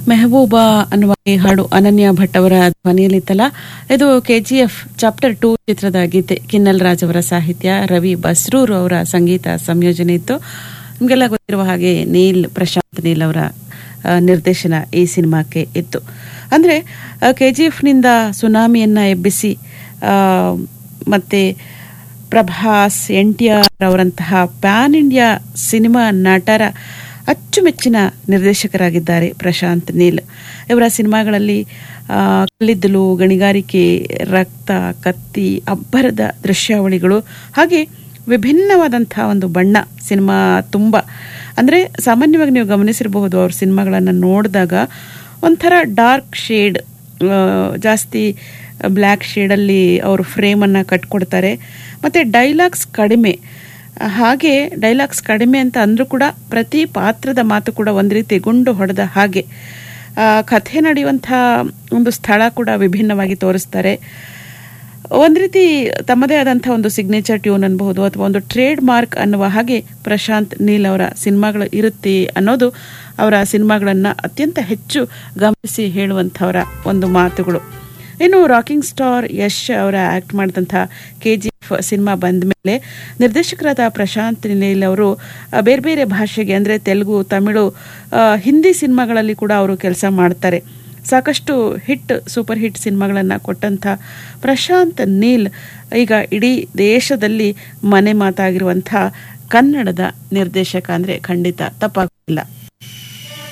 ಮೆಹಬೂಬಾ ಅನ್ನುವ ಈ ಹಾಡು ಅನನ್ಯ ಭಟ್ ಅವರ ಧ್ವನಿಯಲ್ಲಿತ್ತಲ್ಲ ಇದು ಕೆಜಿಎಫ್ ಚಾಪ್ಟರ್ ಟೂ ಚಿತ್ರದ ಗೀತೆ ಕಿನ್ನಲ್ ರಾಜ್ ಅವರ ಸಾಹಿತ್ಯ ರವಿ ಬಸ್ರೂರ್ ಅವರ ಸಂಗೀತ ಸಂಯೋಜನೆ ಇತ್ತು ನಿಮಗೆಲ್ಲ ಗೊತ್ತಿರುವ ಹಾಗೆ ನೀಲ್ ಪ್ರಶಾಂತ್ ನೀಲ್ ಅವರ ಆ, ನಿರ್ದೇಶನ ಈ ಸಿನಿಮಾಕ್ಕೆ ಇತ್ತು ಅಂದರೆ ಕೆ ಜಿ ಎಫ್ನಿಂದ ಸುನಾಮಿಯನ್ನು ಎಬ್ಬಿಸಿ ಆ, ಮತ್ತೆ ಪ್ರಭಾಸ್ ಎನ್ ಟಿ ಆರ್ ಅವರಂತಹ ಪ್ಯಾನ್ ಇಂಡಿಯಾ ಸಿನಿಮಾ ನಟರ ಅಚ್ಚುಮೆಚ್ಚಿನ ನಿರ್ದೇಶಕರಾಗಿದ್ದಾರೆ ಪ್ರಶಾಂತ್ ನೀಲ್ ಇವರ ಸಿನಿಮಾಗಳಲ್ಲಿ ಆ, ಕಲ್ಲಿದ್ದಲು ಗಣಿಗಾರಿಕೆ ರಕ್ತ ಕತ್ತಿ ಅಬ್ಬರದ ದೃಶ್ಯಾವಳಿಗಳು ಹಾಗೆ ವಿಭಿನ್ನವಾದಂಥ ಒಂದು ಬಣ್ಣ ಸಿನಿಮಾ ತುಂಬ ಅಂದರೆ ಸಾಮಾನ್ಯವಾಗಿ ನೀವು ಗಮನಿಸಿರಬಹುದು ಅವ್ರ ಸಿನಿಮಾಗಳನ್ನು ನೋಡಿದಾಗ ಒಂಥರ ಡಾರ್ಕ್ ಶೇಡ್ ಜಾಸ್ತಿ ಬ್ಲ್ಯಾಕ್ ಶೇಡಲ್ಲಿ ಅವರು ಫ್ರೇಮನ್ನು ಕಟ್ಕೊಡ್ತಾರೆ ಮತ್ತು ಡೈಲಾಗ್ಸ್ ಕಡಿಮೆ ಹಾಗೆ ಡೈಲಾಗ್ಸ್ ಕಡಿಮೆ ಅಂತ ಅಂದರೂ ಕೂಡ ಪ್ರತಿ ಪಾತ್ರದ ಮಾತು ಕೂಡ ಒಂದು ರೀತಿ ಗುಂಡು ಹೊಡೆದ ಹಾಗೆ ಆ, ಕಥೆ ನಡೆಯುವಂಥ ಒಂದು ಸ್ಥಳ ಕೂಡ ವಿಭಿನ್ನವಾಗಿ ತೋರಿಸ್ತಾರೆ ಒಂದು ರೀತಿ ತಮ್ಮದೇ ಆದಂಥ ಒಂದು ಸಿಗ್ನೇಚರ್ ಟ್ಯೂನ್ ಅನ್ಬಹುದು ಅಥವಾ ಒಂದು ಟ್ರೇಡ್ ಮಾರ್ಕ್ ಅನ್ನುವ ಹಾಗೆ ಪ್ರಶಾಂತ್ ನೀಲ್ ಅವರ ಸಿನಿಮಾಗಳು ಇರುತ್ತೆ ಅನ್ನೋದು ಅವರ ಸಿನಿಮಾಗಳನ್ನು ಅತ್ಯಂತ ಹೆಚ್ಚು ಗಮನಿಸಿ ಹೇಳುವಂಥವರ ಒಂದು ಮಾತುಗಳು ಇನ್ನು ರಾಕಿಂಗ್ ಸ್ಟಾರ್ ಯಶ್ ಅವರ ಆಕ್ಟ್ ಮಾಡಿದಂಥ ಕೆ ಜಿ ಎಫ್ ಸಿನಿಮಾ ಬಂದ ಮೇಲೆ ನಿರ್ದೇಶಕರಾದ ಪ್ರಶಾಂತ್ ನೀಲ್ ಅವರು ಆ, ಬೇರೆ ಬೇರೆ ಭಾಷೆಗೆ ಅಂದರೆ ತೆಲುಗು ತಮಿಳು ಆ, ಹಿಂದಿ ಸಿನಿಮಾಗಳಲ್ಲಿ ಕೂಡ ಅವರು ಕೆಲಸ ಮಾಡ್ತಾರೆ ಸಾಕಷ್ಟು ಹಿಟ್ ಸೂಪರ್ ಹಿಟ್ ಸಿನಿಮಾಗಳನ್ನು ಕೊಟ್ಟಂಥ ಪ್ರಶಾಂತ್ ನೀಲ್ ಈಗ ಇಡೀ ದೇಶದಲ್ಲಿ ಮನೆ ಮಾತಾಗಿರುವಂಥ ಕನ್ನಡದ ನಿರ್ದೇಶಕ ಅಂದರೆ ಖಂಡಿತ ತಪ್ಪಾಗೋದಿಲ್ಲ